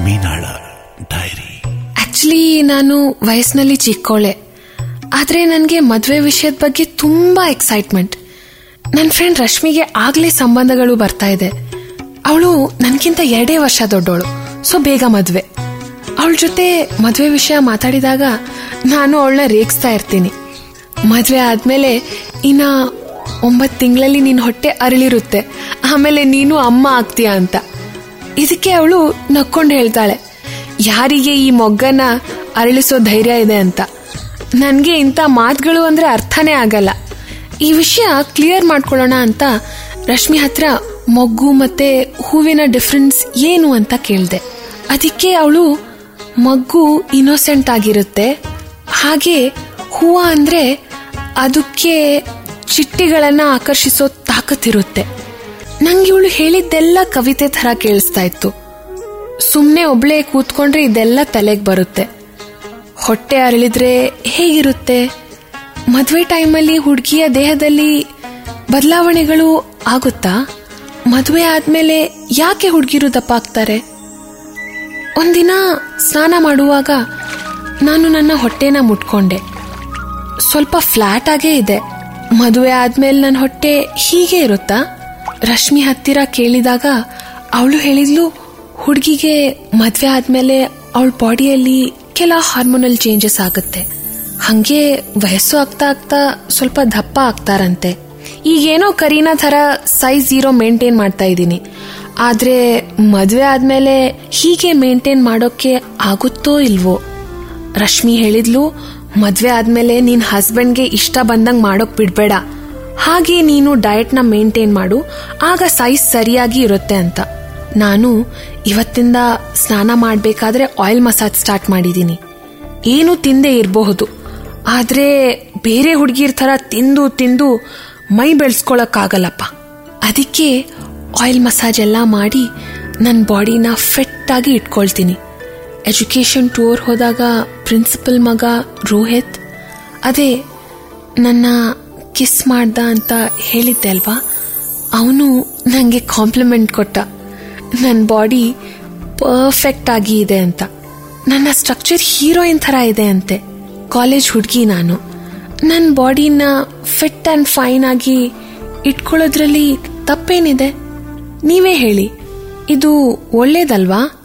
ಮೀನಾಳ dairy actually ನಾನು ವಯಸ್ಸಿನಲ್ಲಿ ಚಿಕ್ಕೋಳೆ ಆದ್ರೆ ನನಗೆ ಮದುವೆ ವಿಷಯದ ಬಗ್ಗೆ ತುಂಬಾ ಎಕ್ಸೈಟ್ಮೆಂಟ್ ನನ್ನ ಫ್ರೆಂಡ್ ರಶ್ಮಿಗೆ ಆಗ್ಲೇ ಸಂಬಂಧಗಳು ಬರ್ತಾ ಇದೆ ಅವಳು ನನ್ಗಿಂತ ಎರಡೇ ವರ್ಷ ದೊಡ್ಡವಳು ಸೊ ಬೇಗ ಮದ್ವೆ ಅವಳ ಜೊತೆ ಮದುವೆ ವಿಷಯ ಮಾತಾಡಿದಾಗ ನಾನು ಅವಳನ್ನ ರೇಗಿಸ್ತಾ ಇರ್ತೀನಿ ಮದುವೆ ಆದ್ಮೇಲೆ ಇನ್ನ ಒಂಬತ್ತು ತಿಂಗಳಲ್ಲಿ ನಿನ್ನ ಹೊಟ್ಟೆ ಅರಳಿರುತ್ತೆ ಆಮೇಲೆ ನೀನು ಅಮ್ಮ ಆಗ್ತೀಯ ಅಂತ ಇದಕ್ಕೆ ಅವಳು ನಕ್ಕೊಂಡು ಹೇಳ್ತಾಳೆ ಯಾರಿಗೆ ಈ ಮೊಗ್ಗನ ಅರಳಿಸೋ ಧೈರ್ಯ ಇದೆ ಅಂತ ನನಗೆ ಇಂಥ ಮಾತುಗಳು ಅಂದ್ರೆ ಅರ್ಥನೇ ಆಗಲ್ಲ ಈ ವಿಷಯ ಕ್ಲಿಯರ್ ಮಾಡ್ಕೊಳ್ಳೋಣ ಅಂತ ರಶ್ಮಿ ಹತ್ರ ಮೊಗ್ಗು ಮತ್ತೆ ಹೂವಿನ ಡಿಫ್ರೆನ್ಸ್ ಏನು ಅಂತ ಕೇಳಿದೆ ಅದಕ್ಕೆ ಅವಳು ಮಗ್ಗು ಇನ್ನೋಸೆಂಟ್ ಆಗಿರುತ್ತೆ ಹಾಗೆ ಹೂವ ಅಂದ್ರೆ ಅದಕ್ಕೆ ಚಿಟ್ಟಿಗಳನ್ನ ಆಕರ್ಷಿಸೋ ತಾಕತ್ತಿರುತ್ತೆ ನಂಗೆ ಇವಳು ಹೇಳಿದ್ದೆಲ್ಲ ಕವಿತೆ ತರ ಕೇಳಿಸ್ತಾ ಇತ್ತು ಸುಮ್ಮನೆ ಒಬ್ಳೆ ಕೂತ್ಕೊಂಡ್ರೆ ಇದೆಲ್ಲ ತಲೆಗೆ ಬರುತ್ತೆ ಹೊಟ್ಟೆ ಅರಳಿದ್ರೆ ಹೇಗಿರುತ್ತೆ ಮದುವೆ ಟೈಮಲ್ಲಿ ಹುಡುಗಿಯ ದೇಹದಲ್ಲಿ ಬದಲಾವಣೆಗಳು ಆಗುತ್ತಾ ಮದುವೆ ಆದ್ಮೇಲೆ ಯಾಕೆ ಹುಡುಗಿರು ದಪ್ಪ ಆಗ್ತಾರೆ ಒಂದಿನ ಸ್ನಾನ ಮಾಡುವಾಗ ನಾನು ನನ್ನ ಹೊಟ್ಟೆನ ಮುಟ್ಕೊಂಡೆ ಸ್ವಲ್ಪ ಫ್ಲಾಟ್ ಆಗೇ ಇದೆ ಮದುವೆ ಆದ್ಮೇಲೆ ನನ್ನ ಹೊಟ್ಟೆ ಹೀಗೆ ಇರುತ್ತಾ ರಶ್ಮಿ ಹತ್ತಿರ ಕೇಳಿದಾಗ ಅವಳು ಹೇಳಿದ್ಲು ಹುಡುಗಿಗೆ ಮದುವೆ ಆದ್ಮೇಲೆ ಅವಳ ಬಾಡಿಯಲ್ಲಿ ಕೆಲ ಹಾರ್ಮೋನಲ್ ಚೇಂಜಸ್ ಆಗುತ್ತೆ ಹಂಗೆ ವಯಸ್ಸು ಆಗ್ತಾ ಆಗ್ತಾ ಸ್ವಲ್ಪ ದಪ್ಪ ಆಗ್ತಾರಂತೆ ಈಗೇನೋ ಕರೀನಾ ಥರ ಸೈಜ್ ಜೀರೋ ಮೇಂಟೈನ್ ಮಾಡ್ತಾ ಇದ್ದೀನಿ ಆದ್ರೆ ಮದುವೆ ಆದ್ಮೇಲೆ ಹೀಗೆ ಮೇಂಟೈನ್ ಮಾಡೋಕೆ ಆಗುತ್ತೋ ಇಲ್ವೋ ರಶ್ಮಿ ಹೇಳಿದ್ಲು ಮದ್ವೆ ಆದ್ಮೇಲೆ ನಿನ್ ಹಸ್ಬೆಂಡ್ಗೆ ಇಷ್ಟ ಬಂದಂಗ್ ಮಾಡೋಕ್ ಬಿಡ್ಬೇಡ ಹಾಗೆ ನೀನು ಡಯಟ್ನ ಮೇಂಟೈನ್ ಮಾಡು ಆಗ ಸೈಜ್ ಸರಿಯಾಗಿ ಇರುತ್ತೆ ಅಂತ ನಾನು ಇವತ್ತಿಂದ ಸ್ನಾನ ಮಾಡಬೇಕಾದ್ರೆ ಆಯಿಲ್ ಮಸಾಜ್ ಸ್ಟಾರ್ಟ್ ಮಾಡಿದ್ದೀನಿ ಏನು ತಿಂದೇ ಇರಬಹುದು ಆದ್ರೆ ಬೇರೆ ಹುಡುಗಿರ್ ಥರ ತಿಂದು ತಿಂದು ಮೈ ಬೆಳೆಸ್ಕೊಳಕ್ಕಾಗಲ್ಲಪ್ಪ ಅದಕ್ಕೆ ಆಯಿಲ್ ಮಸಾಜ್ ಎಲ್ಲ ಮಾಡಿ ನನ್ನ ಬಾಡಿನ ಫಿಟ್ ಆಗಿ ಇಟ್ಕೊಳ್ತೀನಿ ಎಜುಕೇಶನ್ ಟೂರ್ ಹೋದಾಗ ಪ್ರಿನ್ಸಿಪಲ್ ಮಗ ರೋಹಿತ್ ಅದೇ ನನ್ನ ಕಿಸ್ ಮಾಡ್ದ ಅಂತ ಹೇಳಿದ್ದೆ ಅಲ್ವಾ ಅವನು ನನಗೆ ಕಾಂಪ್ಲಿಮೆಂಟ್ ಕೊಟ್ಟ ನನ್ನ ಬಾಡಿ ಪರ್ಫೆಕ್ಟ್ ಆಗಿ ಇದೆ ಅಂತ ನನ್ನ ಸ್ಟ್ರಕ್ಚರ್ ಹೀರೋಯಿನ್ ಥರ ಇದೆ ಅಂತೆ ಕಾಲೇಜ್ ಹುಡುಗಿ ನಾನು ನನ್ನ ಬಾಡಿನ ಫಿಟ್ ಆ್ಯಂಡ್ ಫೈನ್ ಆಗಿ ಇಟ್ಕೊಳ್ಳೋದ್ರಲ್ಲಿ ತಪ್ಪೇನಿದೆ ನೀವೇ ಹೇಳಿ ಇದು ಒಳ್ಳೇದಲ್ವಾ